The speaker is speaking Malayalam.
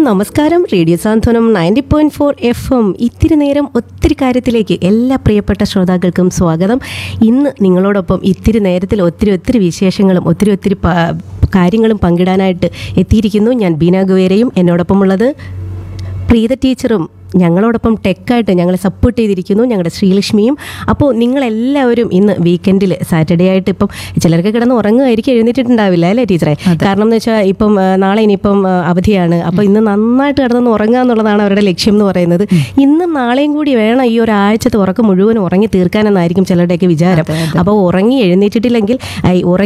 നമസ്കാരം radio Santhwanam ninety point four F M ഇത്തിരി നേരം ഒത്തിരി കാര്യത്തിലേക്ക് എല്ലാ പ്രിയപ്പെട്ട ശ്രോതാക്കൾക്കും സ്വാഗതം ഇന്ന് നിങ്ങളോടൊപ്പം ഇത്തിരി നേരത്തിൽ ഒത്തിരി ഒത്തിരി വിശേഷങ്ങളും ഒത്തിരി ഒത്തിരി പ- കാര്യങ്ങളും പങ്കിടാനായിട്ട് എത്തിയിരിക്കുന്നു ഞാൻ ബീന ഗുവേരയും എന്നോടൊപ്പമുള്ളത് പ്രീത ടീച്ചറും ഞങ്ങളോടൊപ്പം ടെക്കായിട്ട് ഞങ്ങളെ സപ്പോർട്ട് ചെയ്തിരിക്കുന്നു ഞങ്ങളുടെ ശ്രീലക്ഷ്മിയും അപ്പോൾ നിങ്ങളെല്ലാവരും ഇന്ന് വീക്കെൻഡിൽ സാറ്റർഡേ ആയിട്ട് ഇപ്പം ചിലർക്ക് കിടന്ന് ഉറങ്ങുമായിരിക്കും എഴുന്നേറ്റിട്ടുണ്ടാവില്ല അല്ലേ ടീച്ചറെ കാരണം എന്ന് വെച്ചാൽ ഇപ്പം ആ, നാളെ ഇനിയിപ്പം ആ, അവധിയാണ് അപ്പോൾ ഇന്ന് നന്നായിട്ട് കിടന്ന് ഉറങ്ങുക എന്നുള്ളതാണ് അവരുടെ ലക്ഷ്യം എന്ന് പറയുന്നത് ഇന്നും നാളെയും കൂടി വേണം ഈ ഒരാഴ്ചത്തെ ഉറക്കം മുഴുവൻ ഉറങ്ങി തീർക്കാനെന്നായിരിക്കും ചിലരുടെയൊക്കെ വിചാരം അപ്പോൾ ഉറങ്ങി എഴുന്നേറ്റിട്ടില്ലെങ്കിൽ ഐ, ഉറങ്ങി